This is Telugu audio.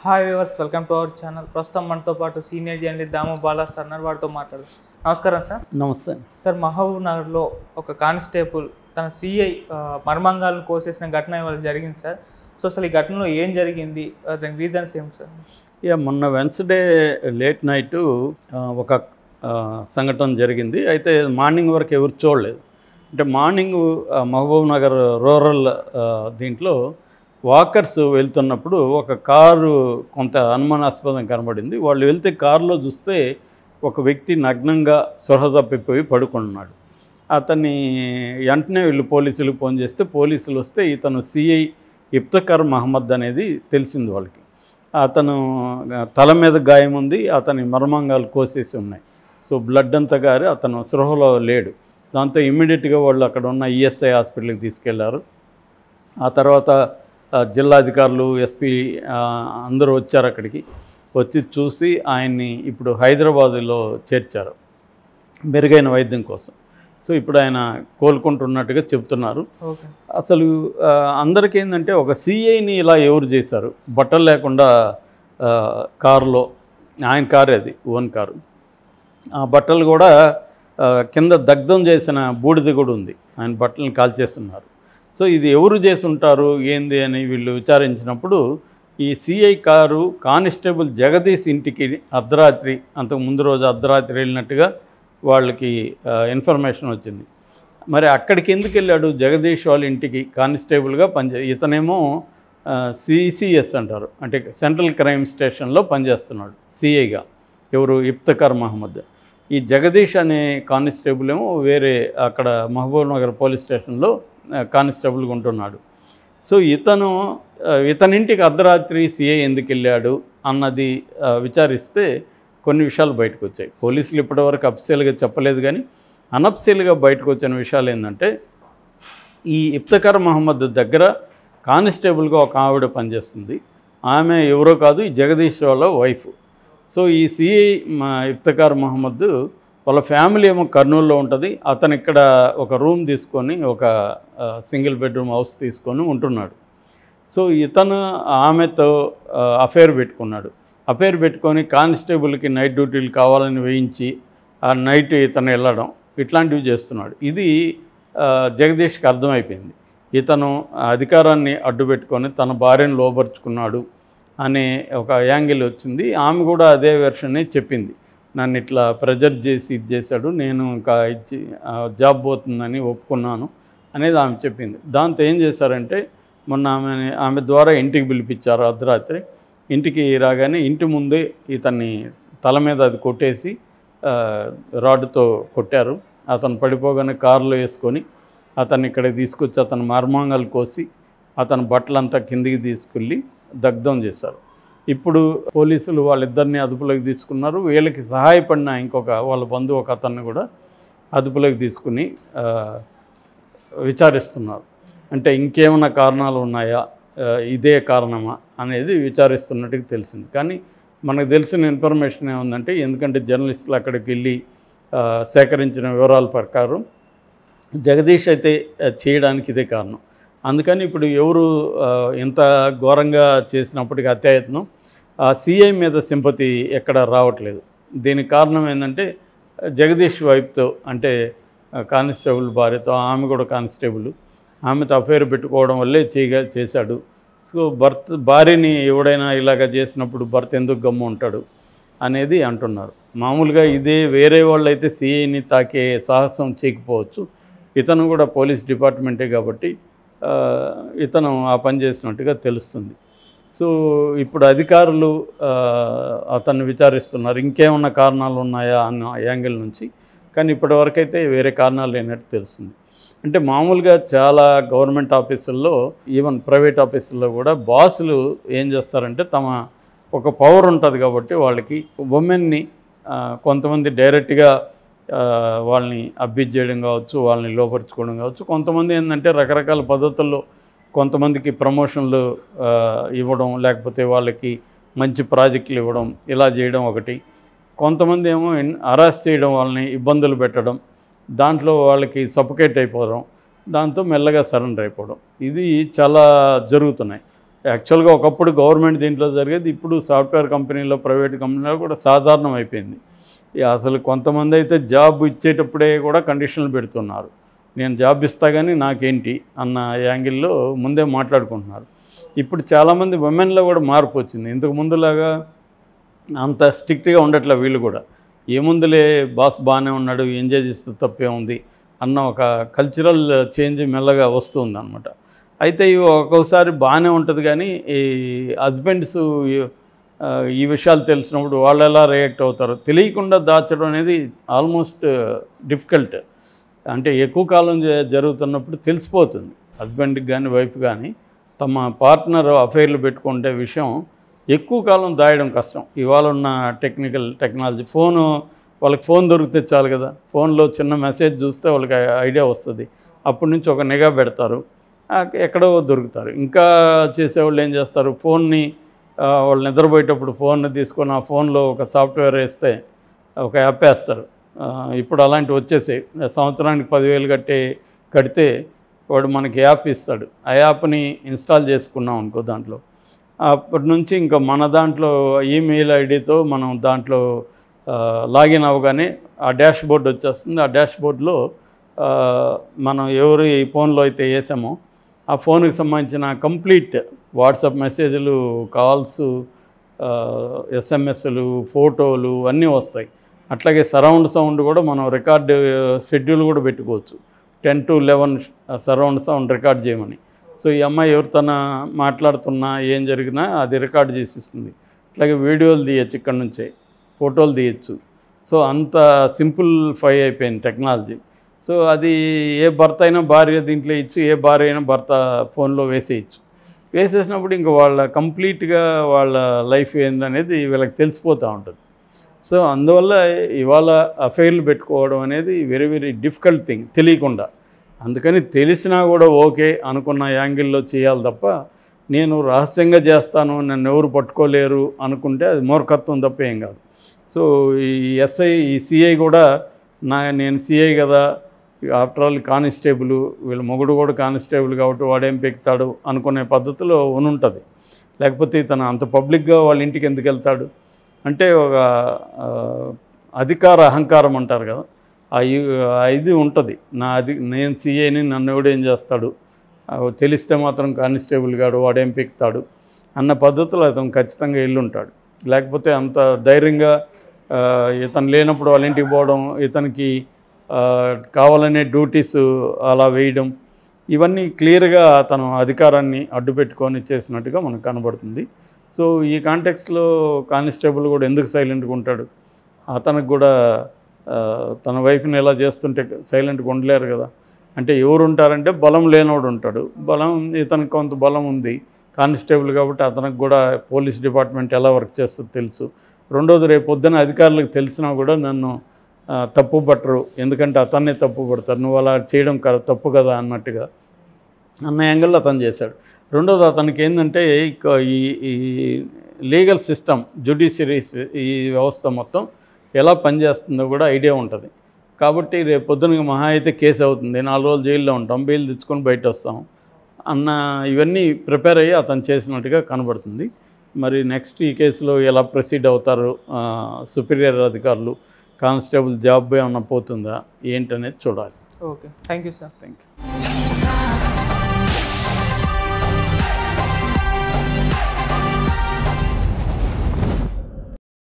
hi viewers welcome to our channel ప్రస్తుతం మనతో పాటు senior journalist Damu Bala sir ఉన్నారు వారితో మాట్లాడు నమస్కారం సార్ నమస్తే సార్ మహబూబ్ నగర్లో ఒక కానిస్టేబుల్ తన సిఐ మర్మంగాలను కోసేసిన ఘటన ఇవాళ జరిగింది సార్ సో అసలు ఈ ఘటనలో ఏం జరిగింది ఆ, దానికి రీజన్స్ ఏం సార్ ఇక మొన్న వెన్స్డే లేట్ నైట్ ఒక ఆ, సంఘటన జరిగింది అయితే మార్నింగ్ వరకు ఎవరు చూడలేదు అంటే మార్నింగ్ ఆ, మహబూబ్ నగర్ రూరల్ ఆ, దీంట్లో వాకర్స్ వెళ్తున్నప్పుడు ఒక కారు కొంత అనుమానాస్పదం కనబడింది వాళ్ళు వెళ్తే కారులో చూస్తే ఒక వ్యక్తి నగ్నంగా స్పృహ తప్పిపోయి పడుకున్నాడు అతన్ని వెంటనే వీళ్ళు పోలీసులకు ఫోన్ చేస్తే పోలీసులు వస్తే ఇతను సిఐ ఇఫ్తకర్ మహమ్మద్ అనేది తెలిసింది వాళ్ళకి అతను తల మీద గాయం ఉంది అతని మర్మాంగాలు కోసేసి ఉన్నాయి సో బ్లడ్ అంతా గారి అతను స్పృహలో లేడు దాంతో ఇమ్మీడియట్గా వాళ్ళు అక్కడ ఉన్న ఈఎస్ఐ హాస్పిటల్కి తీసుకెళ్లారు ఆ తర్వాత ఆ, జిల్లా అధికారులు ఎస్పీ ఆ, అందరూ వచ్చారు అక్కడికి వచ్చి చూసి ఆయన్ని ఇప్పుడు హైదరాబాదులో చేర్చారు మెరుగైన వైద్యం కోసం సో ఇప్పుడు ఆయన కోలుకుంటున్నట్టుగా చెప్తున్నారు ఓకే అసలు ఆ, అందరికీ ఏంటంటే ఒక సిఐని ఇలా ఎవరు చేశారు బట్టలు లేకుండా ఆ, కారులో ఆయన కారు అది ఓన్ కారు ఆ బట్టలు కూడా ఆ, కింద దగ్ధం చేసిన బూడిద కూడా ఉంది ఆయన బట్టలను కాల్చేస్తున్నారు సో ఇది ఎవరు చేసి ఉంటారు ఏంది అని వీళ్ళు విచారించినప్పుడు ఈ సిఐ కారు కానిస్టేబుల్ జగదీష్ ఇంటికి అర్ధరాత్రి అంతకు ముందు రోజు అర్ధరాత్రి వెళ్ళినట్టుగా వాళ్ళకి ఆ, ఇన్ఫర్మేషన్ వచ్చింది మరి అక్కడికి ఎందుకు వెళ్ళాడు జగదీష్ వాళ్ళ ఇంటికి కానిస్టేబుల్గా పనిచే ఇతనేమో సిసిఎస్ అంటారు అంటే సెంట్రల్ క్రైమ్ స్టేషన్లో పనిచేస్తున్నాడు సిఐగా ఎవరు ఇఫ్తకర్ మహమ్మద్ ఈ జగదీష్ అనే కానిస్టేబుల్ ఏమో వేరే అక్కడ మహబూబ్ నగర్ పోలీస్ స్టేషన్లో ఆ, కానిస్టేబుల్గా ఉంటున్నాడు సో ఇతను ఆ, ఇతనింటికి అర్ధరాత్రి సిఐ ఎందుకు వెళ్ళాడు అన్నది ఆ, విచారిస్తే కొన్ని విషయాలు బయటకు వచ్చాయి పోలీసులు ఇప్పటివరకు అఫిషియల్గా చెప్పలేదు కానీ అనఫిషియల్గా బయటకు వచ్చిన విషయాలు ఏంటంటే ఈ ఇఫ్తకర్ మహమ్మద్ దగ్గర కానిస్టేబుల్గా ఒక ఆవిడ పనిచేస్తుంది ఆమె ఎవరో కాదు ఈ జగదీష్ వాళ్ళ వైఫ్ సో ఈ సిఐ మా ఇఫ్తకార్ మహమ్మద్ వాళ్ళ ఫ్యామిలీ ఏమో కర్నూలులో ఉంటుంది అతను ఇక్కడ ఒక రూమ్ తీసుకొని ఒక ఆ, సింగిల్ బెడ్రూమ్ హౌస్ తీసుకొని ఉంటున్నాడు సో ఇతను ఆమెతో ఆ, అఫైర్ పెట్టుకున్నాడు అఫైర్ పెట్టుకొని కానిస్టేబుల్కి నైట్ డ్యూటీలు కావాలని వేయించి ఆ నైట్ ఇతను వెళ్ళడం ఇట్లాంటివి చేస్తున్నాడు ఇది ఆ, జగదీష్కి అర్థమైపోయింది ఇతను ఆ అధికారాన్ని అడ్డుపెట్టుకొని తన భార్యను లోపరుచుకున్నాడు అనే ఒక యాంగిల్ వచ్చింది ఆమె కూడా అదే వెర్షన్ని చెప్పింది నన్ను ఇట్లా ప్రెజర్ చేసి ఇది చేశాడు నేను ఇంకా ఇచ్చి ఆ, జాబ్ పోతుందని ఒప్పుకున్నాను అనేది ఆమె చెప్పింది దాంతో ఏం చేశారంటే మొన్న ఆమె ఆమె ద్వారా ఇంటికి పిలిపించారు అర్ధరాత్రి ఇంటికి రాగానే ఇంటి ముందే ఇతన్ని తల మీద అది కొట్టేసి ఆ, రాడ్డుతో కొట్టారు అతను పడిపోగానే కారులో వేసుకొని అతన్ని ఇక్కడికి తీసుకొచ్చి అతని మర్మాంగాలు కోసి అతని బట్టలంతా కిందికి తీసుకెళ్ళి దగ్ధం చేశారు ఇప్పుడు పోలీసులు వాళ్ళిద్దరిని అదుపులోకి తీసుకున్నారు వీళ్ళకి సహాయపడిన ఇంకొక వాళ్ళ బంధువు ఒక అతన్ని కూడా అదుపులోకి తీసుకుని ఆ, విచారిస్తున్నారు అంటే ఇంకేమైనా కారణాలు ఉన్నాయా ఆ, ఇదే కారణమా అనేది విచారిస్తున్నట్టుగా తెలిసింది కానీ మనకు తెలిసిన ఇన్ఫర్మేషన్ ఏముందంటే ఎందుకంటే జర్నలిస్టులు అక్కడికి వెళ్ళి ఆ, సేకరించిన వివరాల ప్రకారం జగదీష్ అయితే ఆ, చేయడానికి ఇదే కారణం అందుకని ఇప్పుడు ఎవరు ఆ, ఎంత ఘోరంగా చేసినప్పటికీ అత్యాయత్నం ఆ సిఐ మీద సింపతి ఎక్కడ రావట్లేదు దీనికి కారణం ఏంటంటే జగదీష్ వైఫ్తో అంటే ఆ, కానిస్టేబుల్ భార్యతో ఆమె కూడా కానిస్టేబుల్ ఆమెతో అఫేర్ పెట్టుకోవడం వల్లే చేయగా చేశాడు సో భర్త భార్యని ఎవడైనా ఇలాగ చేసినప్పుడు భర్త ఎందుకు గమ్ము ఉంటాడు అనేది అంటున్నారు మామూలుగా ఇదే వేరే వాళ్ళు అయితే సిఐని తాకే సాహసం చేయకపోవచ్చు ఇతను కూడా పోలీస్ డిపార్ట్మెంటే కాబట్టి ఆ, ఇతను ఆ పని చేసినట్టుగా తెలుస్తుంది సో ఇప్పుడు అధికారులు ఆ, అతన్ని విచారిస్తున్నారు ఇంకేమన్నా కారణాలు ఉన్నాయా అన్న యాంగిల్ నుంచి కానీ ఇప్పటివరకైతే వేరే కారణాలు లేనట్టు తెలుస్తుంది అంటే మామూలుగా చాలా గవర్నమెంట్ ఆఫీసుల్లో ఈవెన్ ప్రైవేట్ ఆఫీసుల్లో కూడా బాసులు ఏం చేస్తారంటే తమ ఒక పవర్ ఉంటుంది కాబట్టి వాళ్ళకి ఉమెన్ని ఆ, కొంతమంది డైరెక్ట్గా ఆ, వాళ్ళని అబ్యూజ్ చేయడం కావచ్చు వాళ్ళని లోపరుచుకోవడం కావచ్చు కొంతమంది ఏంటంటే రకరకాల పద్ధతుల్లో కొంతమందికి ప్రమోషన్లు ఆ, ఇవ్వడం లేకపోతే వాళ్ళకి మంచి ప్రాజెక్టులు ఇవ్వడం ఇలా చేయడం ఒకటి కొంతమంది ఏమో అరెస్ట్ చేయడం వాళ్ళని ఇబ్బందులు పెట్టడం దాంట్లో వాళ్ళకి సఫకేట్ అయిపోవడం దాంతో మెల్లగా సరెండర్ అయిపోవడం ఇది చాలా జరుగుతున్నాయి యాక్చువల్గా ఒకప్పుడు గవర్నమెంట్ దీంట్లో జరిగేది ఇప్పుడు సాఫ్ట్వేర్ కంపెనీలో ప్రైవేట్ కంపెనీలో కూడా సాధారణం అయిపోయింది ఇక అసలు కొంతమంది అయితే జాబ్ ఇచ్చేటప్పుడే కూడా కండిషన్లు పెడుతున్నారు నేను జాబ్ ఇస్తా కానీ నాకేంటి అన్న యాంగిల్లో ముందే మాట్లాడుకుంటున్నారు ఇప్పుడు చాలామంది ఉమెన్లో కూడా మార్పు వచ్చింది ఇంతకు ముందులాగా అంత స్ట్రిక్ట్గా ఉండట్లే వీళ్ళు కూడా ఏముందులే బాస్ బాగానే ఉన్నాడు ఎంజాయ్ చేస్తే తప్పే ఉంది అన్న ఒక కల్చరల్ చేంజ్ మెల్లగా వస్తుంది అనమాట అయితే ఇవి ఒక్కొక్కసారి బాగానే ఉంటుంది కానీ ఈ హస్బెండ్స్ ఆ, ఈ విషయాలు తెలిసినప్పుడు వాళ్ళు ఎలా రియాక్ట్ అవుతారు తెలియకుండా దాచడం అనేది ఆల్మోస్ట్ డిఫికల్ట్ అంటే ఎక్కువ కాలం జ- జరుగుతున్నప్పుడు తెలిసిపోతుంది హస్బెండ్కి కానీ వైఫ్ కానీ తమ పార్ట్నర్ అఫైర్లు పెట్టుకుంటే విషయం ఎక్కువ కాలం దాయడం కష్టం ఇవాళ ఉన్న టెక్నికల్ టెక్నాలజీ ఫోను వాళ్ళకి ఫోన్ దొరికితే చాలు కదా ఫోన్లో చిన్న మెసేజ్ చూస్తే వాళ్ళకి ఐడియా వస్తుంది అప్పటి నుంచి ఒక నిఘా పెడతారు ఆ, ఎక్కడో దొరుకుతారు ఇంకా చేసేవాళ్ళు ఏం చేస్తారు ఫోన్ని ఆ, వాళ్ళు నిద్రపోయేటప్పుడు ఫోన్ తీసుకొని ఆ ఫోన్లో ఒక సాఫ్ట్వేర్ వేస్తే ఒక యాప్ వేస్తారు ఆ, ఇప్పుడు అలాంటివి వచ్చేసాయి సంవత్సరానికి పదివేలు కట్టే కడితే వాడు మనకి యాప్ ఇస్తాడు ఆ యాప్ని ఇన్స్టాల్ చేసుకున్నాం అనుకో దాంట్లో అప్పటి నుంచి ఇంకా మన దాంట్లో ఈమెయిల్ ఐడితో మనం దాంట్లో ఆ, లాగిన్ అవ్వగానే ఆ డాష్ బోర్డ్ వచ్చేస్తుంది ఆ డాష్ బోర్డ్లో ఆ, మనం ఎవరు ఈ ఫోన్లో అయితే వేసామో ఆ ఫోన్కి సంబంధించిన కంప్లీట్ వాట్సాప్ మెసేజ్లు కాల్స్ ఎస్ఎంఎస్లు ఫోటోలు అన్నీ వస్తాయి అట్లాగే సరౌండ్ సౌండ్ కూడా మనం రికార్డ్ షెడ్యూల్ కూడా పెట్టుకోవచ్చు ten to eleven surround sound record చేయమని సో ఈ అమ్మాయి ఎవరితోన మాట్లాడుతున్నా ఏం జరిగినా అది రికార్డ్ చేసి ఇస్తుంది అట్లాగే వీడియోలు తీయచ్చు ఇక్కడ నుంచే ఫోటోలు తీయచ్చు సో అంత సింపుల్ ఫై అయిపోయింది టెక్నాలజీ సో అది ఏ భర్త అయినా భార్య దీంట్లో ఇచ్చు ఏ భార్య అయినా భర్త ఫోన్లో వేసేయచ్చు వేసేసినప్పుడు ఇంకా వాళ్ళ కంప్లీట్గా వాళ్ళ లైఫ్ ఏందనేది వీళ్ళకి తెలిసిపోతూ ఉంటుంది సో అందువల్ల ఇవాళ అఫైర్లు పెట్టుకోవడం అనేది వెరీ వెరీ డిఫికల్ట్ థింగ్ తెలియకుండా అందుకని తెలిసినా కూడా ఓకే అనుకున్న యాంగిల్లో చేయాలి తప్ప నేను రహస్యంగా చేస్తాను నన్ను ఎవరు పట్టుకోలేరు అనుకుంటే అది మూర్ఖత్వం తప్ప ఏం కాదు సో ఈ ఎస్ఐ ఈ సిఐ కూడా నా నేను సిఐ కదా ఆఫ్టర్ ఆల్ కానిస్టేబుల్ వీళ్ళ మొగుడు కూడా కానిస్టేబుల్ కాబట్టి వాడేం పెక్తాడు అనుకునే పద్ధతిలో ఉంటుంది లేకపోతే ఇతను అంత పబ్లిక్గా వాళ్ళ ఇంటికి ఎందుకు వెళ్తాడు అంటే ఒక ఆ, అధికార అహంకారం అంటారు కదా ఆ ఇ- ఆ ఇది ఉంటుంది నా అది నేను సీఏని నన్ను ఎవడేం చేస్తాడు ఆ, తెలిస్తే మాత్రం కానిస్టేబుల్ గాడు వాడేం పెక్తాడు అన్న పద్ధతిలో అతను ఖచ్చితంగా ఉంటాడు లేకపోతే అంత ధైర్యంగా ఆ, ఇతను లేనప్పుడు వాళ్ళ ఇంటికి పోవడం ఇతనికి ఆ, కావాలనే డ్యూటీస్ అలా వేయడం ఇవన్నీ క్లియర్గా అతను అధికారాన్ని అడ్డుపెట్టుకొని చేసినట్టుగా మనకు కనబడుతుంది సో ఈ కాంటెక్స్ట్లో కానిస్టేబుల్ కూడా ఎందుకు సైలెంట్గా ఉంటాడు అతనికి కూడా ఆ, తన వైఫ్ని ఎలా చేస్తుంటే సైలెంట్గా ఉండలేరు కదా అంటే ఎవరు ఉంటారంటే బలం లేనోడు ఉంటాడు బలం ఇతనికి కొంత బలం ఉంది కానిస్టేబుల్ కాబట్టి అతనికి కూడా పోలీస్ డిపార్ట్మెంట్ ఎలా వర్క్ చేస్తుందో తెలుసు రెండోది రేపు పొద్దున అధికారులకు తెలిసినా కూడా నన్ను ఆ, తప్పు పట్టరు ఎందుకంటే అతన్నే తప్పు పడతారు నువ్వు అలా చేయడం క- తప్పు కదా అన్నట్టుగా అన్న యాంగిల్లో అతను చేశాడు రెండోది అతనికి ఏంటంటే ఇక ఈ ఈ లీగల్ సిస్టమ్ జ్యుడిషియరీస్ ఈ వ్యవస్థ మొత్తం ఎలా పనిచేస్తుందో కూడా ఐడియా ఉంటుంది కాబట్టి రేపు పొద్దున మహా అయితే కేసు అవుతుంది నాలుగు రోజులు జైల్లో ఉంటాం బెయిల్ తెచ్చుకొని బయట వస్తాం అన్న ఇవన్నీ ప్రిపేర్ అయ్యి అతను చేసినట్టుగా కనబడుతుంది మరి నెక్స్ట్ ఈ కేసులో ఎలా ప్రొసీడ్ అవుతారు సుపీరియర్ అధికారులు కానిస్టేబుల్ జాబ్ ఏమన్నా పోతుందా ఏంటనేది చూడాలి okay thank you sir thank you